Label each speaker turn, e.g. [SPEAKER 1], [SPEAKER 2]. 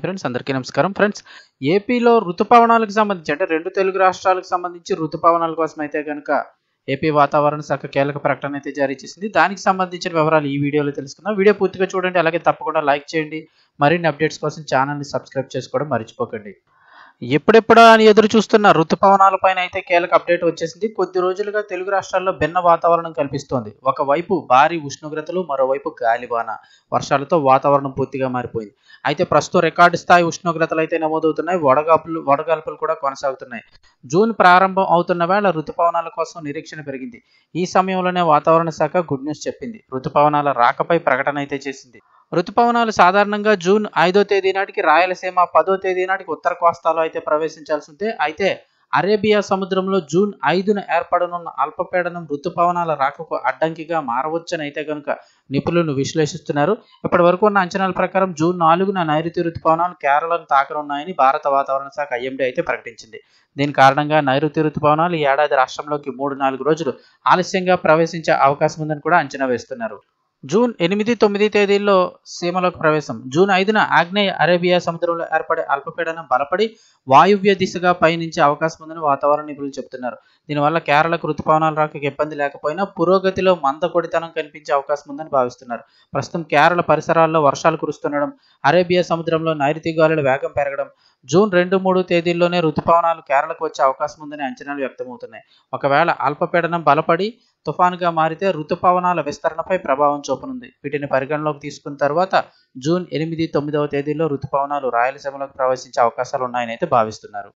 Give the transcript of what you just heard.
[SPEAKER 1] friends అందరికీ నమస్కారం friends ఏపీలో ఋతుపవనాలకు సంబంధించి అంటే రెండు తెలుగు రాష్ట్రాలకు సంబంధించి ఋతుపవనాల కోసం అయితే కనుక ఏపీ వాతావరణ శాఖ కీలక ప్రకటన అయితే జారీ చేసింది దానికి సంబంధించిన వివరాలు ఈ వీడియోలో తెలుసుకుందాం వీడియో పూర్తిగా చూడండి అలాగే తప్పకుండా లైక్ చేయండి మరిన్ని అప్డేట్స్ కోసం ఛానల్ని సబ్స్క్రైబ్ చేసుకోవడం మర్చిపోకండి ఎప్పుడెప్పుడా అని ఎదురు చూస్తున్న ఋతుపవనాల పైన అయితే కీలక అప్డేట్ వచ్చేసింది కొద్ది రోజులుగా తెలుగు రాష్ట్రాల్లో భిన్న వాతావరణం కల్పిస్తోంది ఒకవైపు భారీ ఉష్ణోగ్రతలు మరోవైపు గాలివాన వర్షాలతో వాతావరణం పూర్తిగా మారిపోయింది అయితే ప్రస్తుతం రికార్డు స్థాయి ఉష్ణోగ్రతలు అయితే నమోదవుతున్నాయి వడగాపులు వడగాల్పులు కూడా కొనసాగుతున్నాయి జూన్ ప్రారంభం అవుతున్న వేళ ఋతుపవనాల కోసం నిరీక్షణ పెరిగింది ఈ సమయంలోనే వాతావరణ శాఖ గుడ్ న్యూస్ చెప్పింది ఋతుపవనాల రాకపై ప్రకటన అయితే చేసింది ఋతుపవనాలు సాధారణంగా జూన్ ఐదో తేదీ నాటికి రాయలసీమ పదో తేదీ నాటికి ఉత్తర కోస్తాలో అయితే ప్రవేశించాల్సి ఉంటే అయితే అరేబియా సముద్రంలో జూన్ ఐదున ఏర్పడనున్న అల్పపీడనం ఋతుపవనాల రాకకు అడ్డంకిగా మారవచ్చని అయితే కనుక నిపుణులు విశ్లేషిస్తున్నారు ఇప్పటి వరకు ఉన్న అంచనాల ప్రకారం జూన్ నాలుగున నైరుతి ఋతుపవనాలు కేరళను తాకనున్నాయని భారత వాతావరణ శాఖ ఐఎండీ అయితే ప్రకటించింది దీని కారణంగా నైరుతి ఋతుపవనాలు ఈ ఏడాది రాష్ట్రంలోకి మూడు నాలుగు రోజులు ఆలస్యంగా ప్రవేశించే అవకాశం ఉందని కూడా అంచనా వేస్తున్నారు జూన్ ఎనిమిది తొమ్మిది తేదీల్లో సీమలోకి ప్రవేశం జూన్ ఐదున ఆగ్నేయ అరేబియా సముద్రంలో ఏర్పడే అల్పపీడనం బలపడి వాయువ్య దిశగా పయనించే అవకాశం ఉందని వాతావరణ నిపుణులు చెబుతున్నారు దీనివల్ల కేరళకు ఋతుపవనాలు రాకకి ఇబ్బంది లేకపోయినా పురోగతిలో మందకొడితనం కనిపించే అవకాశం ఉందని భావిస్తున్నారు ప్రస్తుతం కేరళ పరిసరాల్లో వర్షాలు కురుస్తుండడం అరేబియా సముద్రంలో నైరుతి గాలుల వేగం పెరగడం జూన్ రెండు మూడు తేదీల్లోనే ఋతుపవనాలు కేరళకు వచ్చే అవకాశం ఉందని అంచనాలు వ్యక్తమవుతున్నాయి ఒకవేళ అల్పపీడనం బలపడి తుఫానుగా మారితే ఋతుపవనాల విస్తరణపై ప్రభావం చూపనుంది వీటిని పరిగణలోకి తీసుకున్న తర్వాత జూన్ ఎనిమిది తొమ్మిదవ తేదీలో ఋతుపవనాలు రాయలసీమలోకి ప్రవేశించే అవకాశాలు ఉన్నాయని అయితే భావిస్తున్నారు